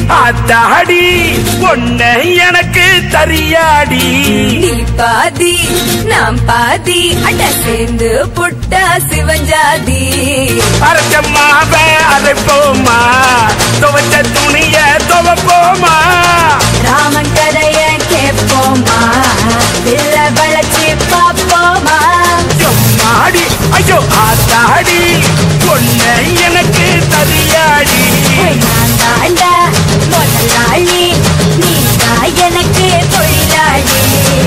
ஆத்தாடி பொண்ணு எனக்கு தரியாடி நீ பாதி நாம் பாதி அட சேர்ந்து புட்டா சிவஞ்சாதி அரைச்சம்மாவ அரைப்போமா துவைச்ச துணிய துவப்போமா ராமன் கதைய கேட்போமா பிள்ள வளர்ச்சி பாப்போமா எம்மாடி ஐயோ ஆத்தாடி பொண்ணு எனக்கு தரியாடி நான் தாண்டா முதலாளி நீ தான் எனக்கு தொழிலாளி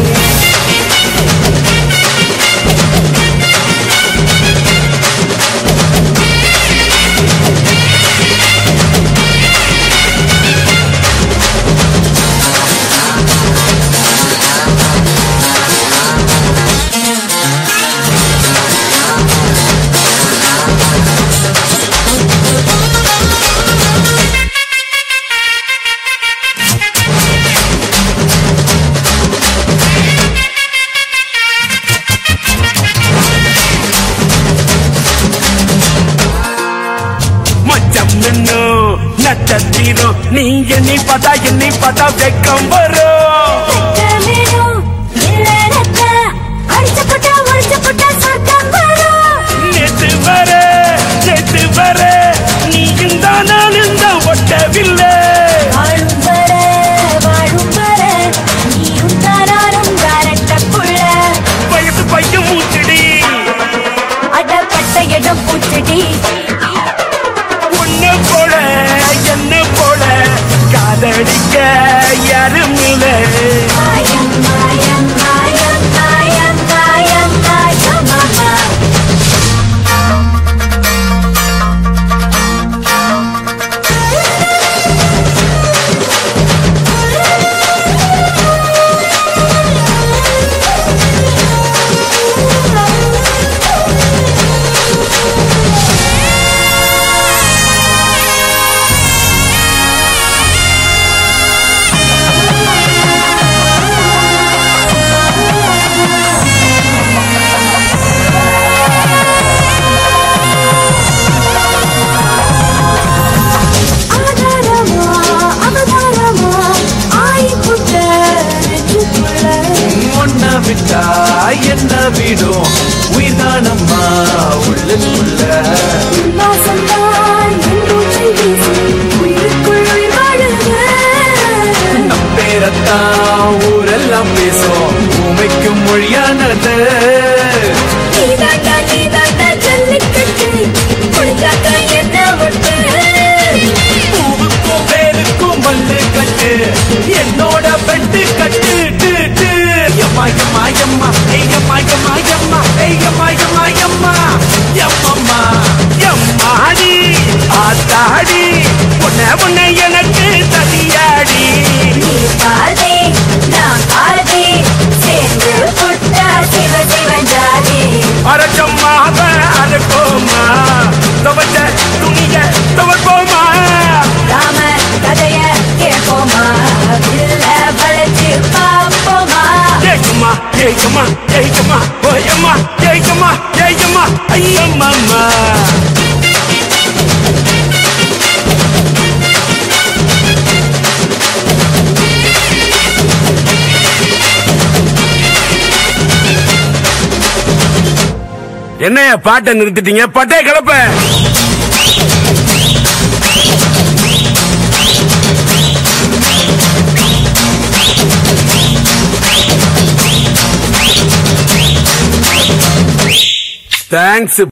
மச்சம் நின்னு நட்சத்திரம் நீ என்னை பார்த்தா என்னை பார்த்தா வெக்கம் வரும் வேணும் இல்லறத்த அடிச்சு புட்டா முடிச்சு புட்டா சொர்க்கம் வரும் நேத்து வர நேத்து வர நீ இந்த நானும் தான் ஒட்டவில்லை வாழும் வர வாழும் வர நீயும் தானாரும் தாரட்ட புள்ள வயசு பையன் மூச்சுடி அடப்பட்ட இடம் பூச்சடி உன்னை போல என்ன போல காதலிக்க யாரும் இல்லை மாயம் மாயம் மாயம் மாயம் மாயம் மாயம் மாமா அவதாரமா அவதாரமா ஆயி புட்ட நெஞ்சுக்குள்ள ஒன்ன விட்டா என்ன விடும் உயிர்தானம்மா உள்ளுக்குள்ள வாசம்தான் என் மூச்சை வீசி உயிருக்குள் உயிர் வாழுது. நம் பேரத்தான் ஊரெல்லாம் பேசும் உமைக்கும் மொழியானது நீதாண்டா, நீதாண்டா ஜல்லிக்கட்டு. புடிச்சாக்கா என்ன ஒட்டு? பூவுக்கும் வேருக்கும் மல்லு கட்டு என்னோட பெட்டு கட்டு டு, டு. எம்மா எம்மா எம்மா ஏயம்மா எம்மா எம்மா ஏயம்மா எம்மா எம்மா எம்மம்மா எம்மாடி ஆத்தாடி உன்னை உன்னை எனக்கு தனியாடி நீ பாதி, நான் பாதி. சேர்ந்து புட்டா சிவ சிவஞ்சாதி. அரைச்சம்மாவ அரைப்போமா துவைச்ச துணிய துவைப்போமா ராம கதைய கேட்போமா பிள்ள வளர்ச்சி பாப்போமா ஏய்யம்மா ஏய்யம்மா ஏய்யம்மா ஓயம்மா ஏய்யம்மா ஏய்யம்மா ஐயம்மா என்னைய பாட்டை நிறுத்திட்டீங்க பட்டே கிளப்ப தேங்க்ஸ்